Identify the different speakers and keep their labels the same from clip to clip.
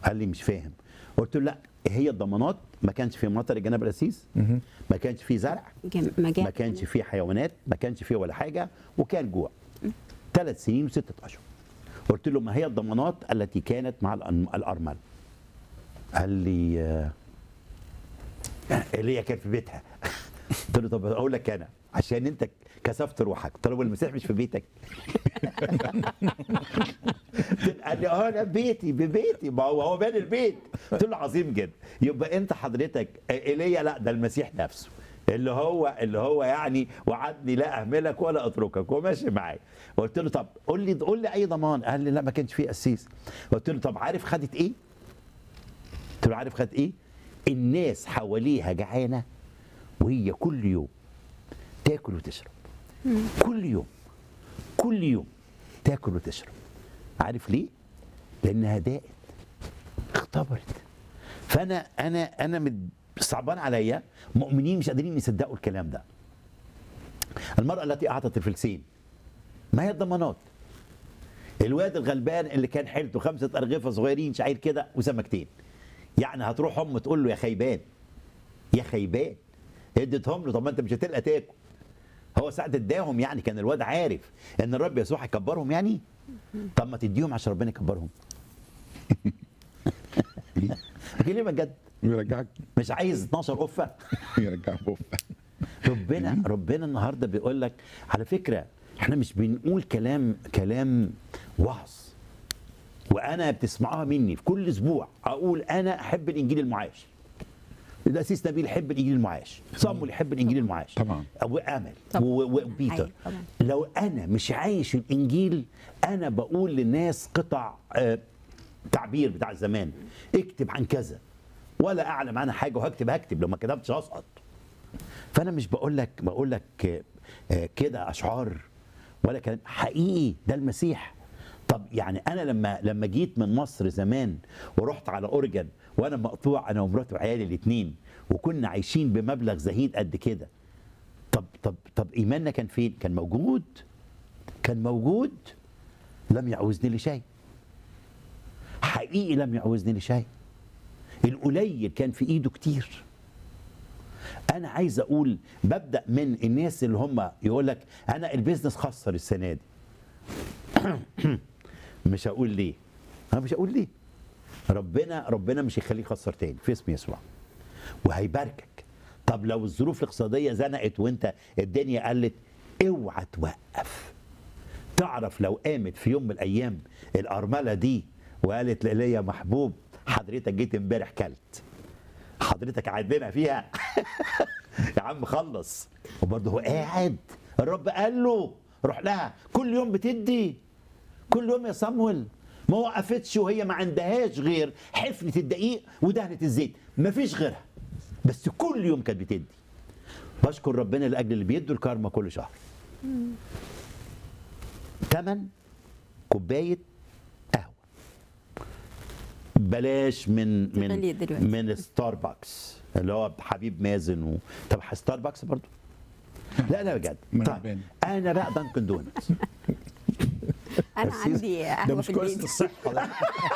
Speaker 1: قال لي مش فاهم قلت له لا هي الضمانات ما كانش في مطر الجناب الاسيس ما كانش في زرع
Speaker 2: جم- مجال
Speaker 1: ما كانش فيه حيوانات ما كانش فيه ولا حاجه وكان جوع ثلاث سنين وستة اشهر قلت له ما هي الضمانات التي كانت مع الأن- الارمل قال لي آه، اللي هي كانت في بيتها قلت له طب اقول لك انا عشان انت كسفت روحك قلت له هو المسيح مش في بيتك قال لي اه انا بيتي ببيتي ما هو هو بان البيت قلت له عظيم جدا يبقى انت حضرتك ايليا لا ده المسيح نفسه اللي هو اللي هو يعني وعدني لا اهملك ولا اتركك وماشي معايا قلت له طب قول لي قول لي اي ضمان قال لي لا ما كانش فيه قسيس قلت له طب عارف خدت ايه قلت له عارف خدت ايه الناس حواليها جعانه وهي كل يوم تاكل وتشرب كل يوم كل يوم تاكل وتشرب عارف ليه لانها داقت اختبرت فانا انا انا مد- صعبان عليا مؤمنين مش قادرين يصدقوا الكلام ده المراه التي اعطت الفلسين ما هي الضمانات الواد الغلبان اللي كان حيلته خمسه ارغفه صغيرين شعير كده وسمكتين يعني هتروح ام تقول له يا خيبان يا خيبان اديتهم له طب ما انت مش هتلقى تاكل هو ساعة اداهم يعني كان الواد عارف ان الرب يسوع هيكبرهم يعني طب ما تديهم عشان ربنا يكبرهم ليه بجد
Speaker 3: ويرجعك
Speaker 1: مش عايز 12 قفه
Speaker 3: يرجعك بوفة
Speaker 1: ربنا ربنا النهارده بيقول لك على فكره احنا مش بنقول كلام كلام وعظ وانا بتسمعوها مني في كل اسبوع اقول انا احب الانجيل المعاش الاسيس نبيل يحب الانجيل المعاش صامول يحب الانجيل المعاش
Speaker 3: طبعا.
Speaker 1: وامل
Speaker 2: طبعا.
Speaker 1: و- و- وبيتر
Speaker 2: أيوة، طبعا.
Speaker 1: لو انا مش عايش الانجيل انا بقول للناس قطع آه، تعبير بتاع زمان اكتب عن كذا ولا اعلم عنها حاجه وهكتب هكتب لو ما كتبتش هسقط فانا مش بقول لك بقول لك آه، آه، كده اشعار ولا كلام حقيقي ده المسيح طب يعني انا لما لما جيت من مصر زمان ورحت على اورجن وانا مقطوع انا ومراتي وعيالي الاثنين وكنا عايشين بمبلغ زهيد قد كده طب طب طب ايماننا كان فين؟ كان موجود كان موجود لم يعوزني لشيء حقيقي لم يعوزني لشيء القليل كان في ايده كتير انا عايز اقول ببدا من الناس اللي هم يقول لك انا البيزنس خسر السنه دي مش هقول ليه انا مش هقول ليه ربنا ربنا مش هيخليه يخسر تاني في اسم يسوع وهيباركك طب لو الظروف الاقتصاديه زنقت وانت الدنيا قلت اوعى توقف تعرف لو قامت في يوم من الايام الارمله دي وقالت ليا محبوب حضرتك جيت امبارح كلت حضرتك عندنا فيها يا عم خلص وبرضه هو قاعد الرب قال له روح لها كل يوم بتدي كل يوم يا صمويل ما وقفتش وهي ما عندهاش غير حفنة الدقيق ودهنة الزيت ما فيش غيرها بس كل يوم كانت بتدي بشكر ربنا لاجل اللي بيدوا الكارما كل شهر تمن كوبايه قهوه بلاش من من
Speaker 2: غليت دلوقتي.
Speaker 1: من ستاربكس اللي هو حبيب مازن و... طب ستاربكس برضو لا لا بجد
Speaker 3: ما
Speaker 1: طيب
Speaker 3: ربنا.
Speaker 1: انا بقى دانكن دونتس
Speaker 2: انا
Speaker 1: بس
Speaker 2: عندي
Speaker 1: ده
Speaker 2: قهوه
Speaker 1: مش
Speaker 2: في
Speaker 1: كويس
Speaker 2: البيت
Speaker 1: للصحه ده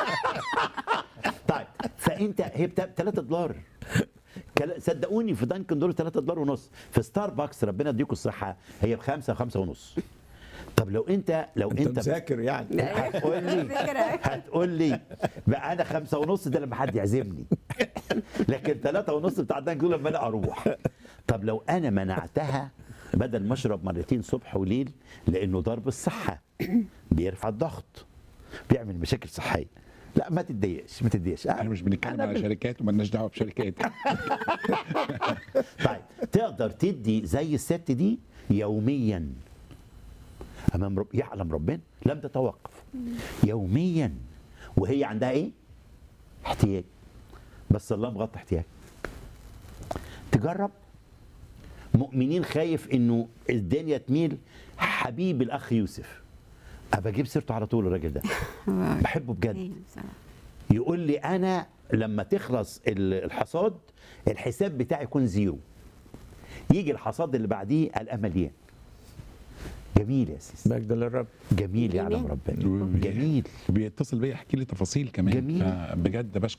Speaker 1: طيب فانت هي بتا... 3 دولار كلا- صدقوني في دانكن دول 3 دولار ونص في ستاربكس ربنا يديكم الصحه هي بخمسة خمسة ونص طب لو انت لو
Speaker 4: انت
Speaker 1: انت
Speaker 4: مذاكر يعني
Speaker 1: هتقول لي
Speaker 2: فكرة.
Speaker 1: هتقول لي بقى انا خمسة ونص ده لما حد يعزمني لكن ثلاثة ونص بتاع الدنك دول لما انا اروح طب لو انا منعتها بدل ما اشرب مرتين صبح وليل لانه ضرب الصحة بيرفع الضغط بيعمل مشاكل صحية لا ما تتضايقش ما تتضايقش
Speaker 3: احنا مش بنتكلم
Speaker 1: أنا
Speaker 3: على
Speaker 1: بال-
Speaker 3: شركات ومالناش دعوه بشركات
Speaker 1: طيب تقدر تدي زي الست دي يوميا امام رب يعلم ربنا لم تتوقف يوميا وهي عندها ايه احتياج بس الله مغطي احتياج تجرب مؤمنين خايف انه الدنيا تميل حبيب الاخ يوسف ابقى اجيب سيرته على طول الراجل ده بحبه بجد
Speaker 2: أيوة بصراحة.
Speaker 1: يقول لي انا لما تخلص ال- الحصاد الحساب بتاعي يكون زيرو يجي الحصاد اللي بعديه الامل مليان جميل يا سيدي
Speaker 4: مجد للرب
Speaker 1: جميل يعلم
Speaker 2: إيمان.
Speaker 1: ربنا جميل
Speaker 3: وبيتصل بيا يحكي لي تفاصيل كمان
Speaker 1: جميل.
Speaker 3: بجد بشكر